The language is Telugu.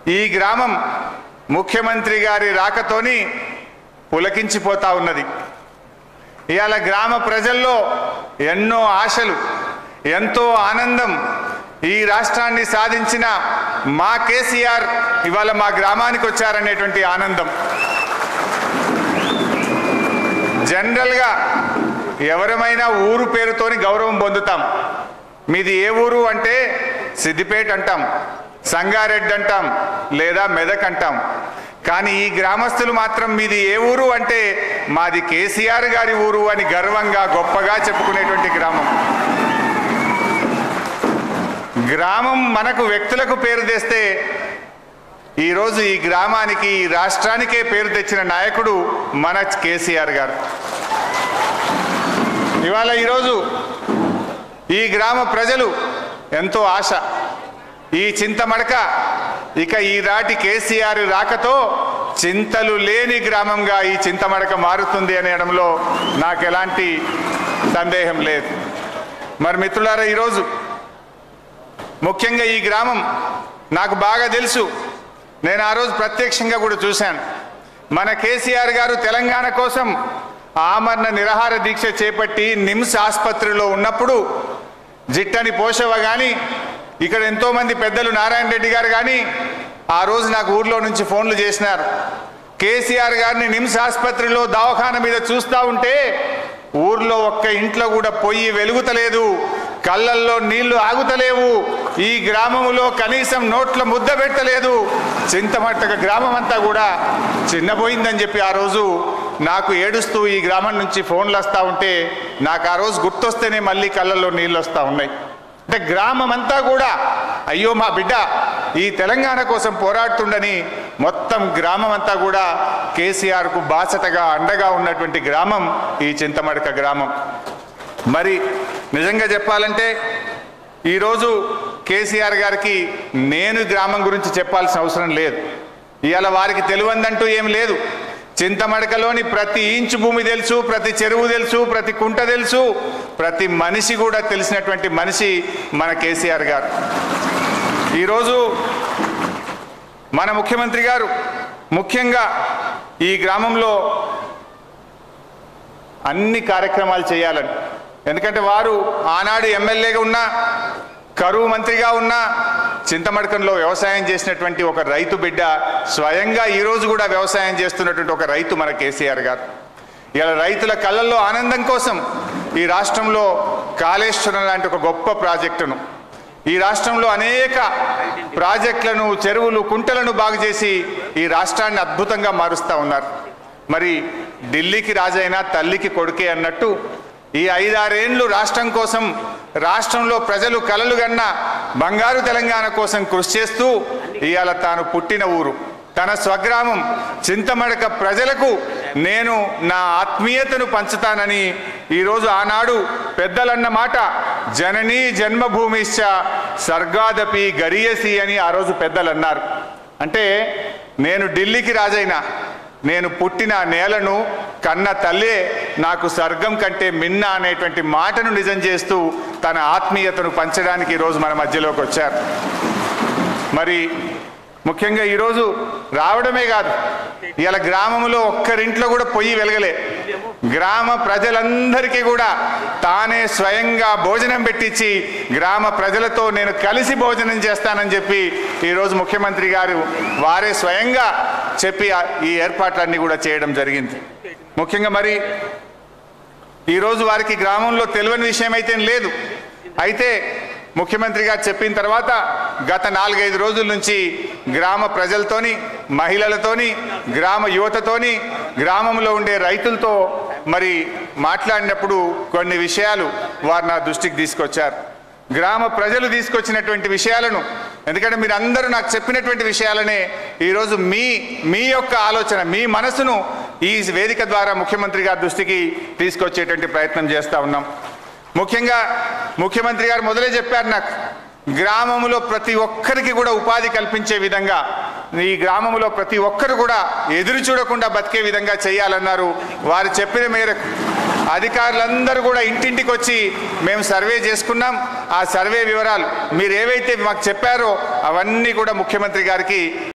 ఈ గ్రామం ముఖ్యమంత్రి గారి రాకతోని పులకించిపోతా ఉన్నది ఇవాళ గ్రామ ప్రజల్లో ఎన్నో ఆశలు ఎంతో ఆనందం ఈ రాష్ట్రాన్ని సాధించిన మా కేసీఆర్ ఇవాళ మా గ్రామానికి వచ్చారనేటువంటి ఆనందం జనరల్గా ఎవరమైనా ఊరు పేరుతోని గౌరవం పొందుతాం మీది ఏ ఊరు అంటే సిద్దిపేట అంటాం సంగారెడ్డి అంటాం లేదా మెదక్ అంటాం కానీ ఈ గ్రామస్తులు మాత్రం మీది ఏ ఊరు అంటే మాది కేసీఆర్ గారి ఊరు అని గర్వంగా గొప్పగా చెప్పుకునేటువంటి గ్రామం గ్రామం మనకు వ్యక్తులకు పేరు తెస్తే ఈరోజు ఈ గ్రామానికి ఈ రాష్ట్రానికే పేరు తెచ్చిన నాయకుడు మన కేసీఆర్ గారు ఇవాళ ఈరోజు ఈ గ్రామ ప్రజలు ఎంతో ఆశ ఈ చింతమడక ఇక ఈ రాటి కేసీఆర్ రాకతో చింతలు లేని గ్రామంగా ఈ చింతమడక మారుతుంది అనడంలో నాకు ఎలాంటి సందేహం లేదు మరి మిత్రులారా ఈరోజు ముఖ్యంగా ఈ గ్రామం నాకు బాగా తెలుసు నేను ఆ రోజు ప్రత్యక్షంగా కూడా చూశాను మన కేసీఆర్ గారు తెలంగాణ కోసం ఆమరణ నిరాహార దీక్ష చేపట్టి నిమ్స్ ఆసుపత్రిలో ఉన్నప్పుడు జిట్టని పోషవ కానీ ఇక్కడ ఎంతోమంది పెద్దలు నారాయణ రెడ్డి గారు కానీ ఆ రోజు నాకు ఊర్లో నుంచి ఫోన్లు చేసినారు కేసీఆర్ గారిని నిమ్స్ ఆసుపత్రిలో దవాఖాన మీద చూస్తూ ఉంటే ఊర్లో ఒక్క ఇంట్లో కూడా పొయ్యి వెలుగుతలేదు కళ్ళల్లో నీళ్లు ఆగుతలేవు ఈ గ్రామములో కనీసం నోట్ల ముద్ద పెట్టలేదు చింతమట్టక గ్రామం అంతా కూడా చిన్నపోయిందని చెప్పి ఆ రోజు నాకు ఏడుస్తూ ఈ గ్రామం నుంచి ఫోన్లు వస్తూ ఉంటే నాకు ఆ రోజు గుర్తొస్తేనే మళ్ళీ కళ్ళల్లో నీళ్ళు వస్తూ ఉన్నాయి అంటే గ్రామం అంతా కూడా అయ్యో మా బిడ్డ ఈ తెలంగాణ కోసం పోరాడుతుండని మొత్తం గ్రామం అంతా కూడా కేసీఆర్కు బాసటగా అండగా ఉన్నటువంటి గ్రామం ఈ చింతమడక గ్రామం మరి నిజంగా చెప్పాలంటే ఈరోజు కేసీఆర్ గారికి నేను గ్రామం గురించి చెప్పాల్సిన అవసరం లేదు ఇవాళ వారికి తెలియందంటూ ఏం లేదు చింతమడకలోని ప్రతి ఇంచు భూమి తెలుసు ప్రతి చెరువు తెలుసు ప్రతి కుంట తెలుసు ప్రతి మనిషి కూడా తెలిసినటువంటి మనిషి మన కేసీఆర్ గారు ఈరోజు మన ముఖ్యమంత్రి గారు ముఖ్యంగా ఈ గ్రామంలో అన్ని కార్యక్రమాలు చేయాలని ఎందుకంటే వారు ఆనాడు ఎమ్మెల్యేగా ఉన్నా కరువు మంత్రిగా ఉన్నా చింతమడకంలో వ్యవసాయం చేసినటువంటి ఒక రైతు బిడ్డ స్వయంగా ఈరోజు కూడా వ్యవసాయం చేస్తున్నటువంటి ఒక రైతు మన కేసీఆర్ గారు ఇలా రైతుల కళ్ళల్లో ఆనందం కోసం ఈ రాష్ట్రంలో కాళేశ్వరం లాంటి ఒక గొప్ప ప్రాజెక్టును ఈ రాష్ట్రంలో అనేక ప్రాజెక్టులను చెరువులు కుంటలను బాగు చేసి ఈ రాష్ట్రాన్ని అద్భుతంగా మారుస్తూ ఉన్నారు మరి ఢిల్లీకి రాజైనా తల్లికి కొడుకే అన్నట్టు ఈ ఐదారేండ్లు రాష్ట్రం కోసం రాష్ట్రంలో ప్రజలు కలలు గన్న బంగారు తెలంగాణ కోసం కృషి చేస్తూ ఇవాళ తాను పుట్టిన ఊరు తన స్వగ్రామం చింతమడక ప్రజలకు నేను నా ఆత్మీయతను పంచుతానని ఈరోజు ఆనాడు పెద్దలన్న మాట జననీ జన్మభూమిశ్చ సర్గాదపి గరియసి అని ఆ రోజు పెద్దలు అన్నారు అంటే నేను ఢిల్లీకి రాజైనా నేను పుట్టిన నేలను కన్న తల్లే నాకు స్వర్గం కంటే మిన్న అనేటువంటి మాటను నిజం చేస్తూ తన ఆత్మీయతను పంచడానికి ఈరోజు మన మధ్యలోకి వచ్చారు మరి ముఖ్యంగా ఈరోజు రావడమే కాదు ఇలా గ్రామంలో ఒక్కరింట్లో కూడా పొయ్యి వెలగలే గ్రామ ప్రజలందరికీ కూడా తానే స్వయంగా భోజనం పెట్టించి గ్రామ ప్రజలతో నేను కలిసి భోజనం చేస్తానని చెప్పి ఈరోజు ముఖ్యమంత్రి గారు వారే స్వయంగా చెప్పి ఆ- ఈ ఏర్పాట్లన్నీ కూడా చేయడం జరిగింది ముఖ్యంగా మరి ఈరోజు వారికి గ్రామంలో తెలియని విషయం అయితే లేదు అయితే ముఖ్యమంత్రి గారు చెప్పిన తర్వాత గత నాలుగైదు రోజుల నుంచి గ్రామ ప్రజలతోని మహిళలతోని గ్రామ యువతతోని గ్రామంలో ఉండే రైతులతో మరి మాట్లాడినప్పుడు కొన్ని విషయాలు వారు నా దృష్టికి తీసుకొచ్చారు గ్రామ ప్రజలు తీసుకొచ్చినటువంటి విషయాలను ఎందుకంటే మీరు అందరూ నాకు చెప్పినటువంటి విషయాలనే ఈరోజు మీ మీ యొక్క ఆలోచన మీ మనసును ఈ వేదిక ద్వారా ముఖ్యమంత్రి గారి దృష్టికి తీసుకొచ్చేటువంటి ప్రయత్నం చేస్తూ ఉన్నాం ముఖ్యంగా ముఖ్యమంత్రి గారు మొదలే చెప్పారు నాకు గ్రామంలో ప్రతి ఒక్కరికి కూడా ఉపాధి కల్పించే విధంగా ఈ గ్రామంలో ప్రతి ఒక్కరు కూడా ఎదురు చూడకుండా బతికే విధంగా చేయాలన్నారు వారు చెప్పిన మేరకు అధికారులందరూ కూడా ఇంటింటికి వచ్చి మేము సర్వే చేసుకున్నాం ఆ సర్వే వివరాలు మీరు ఏవైతే మాకు చెప్పారో అవన్నీ కూడా ముఖ్యమంత్రి గారికి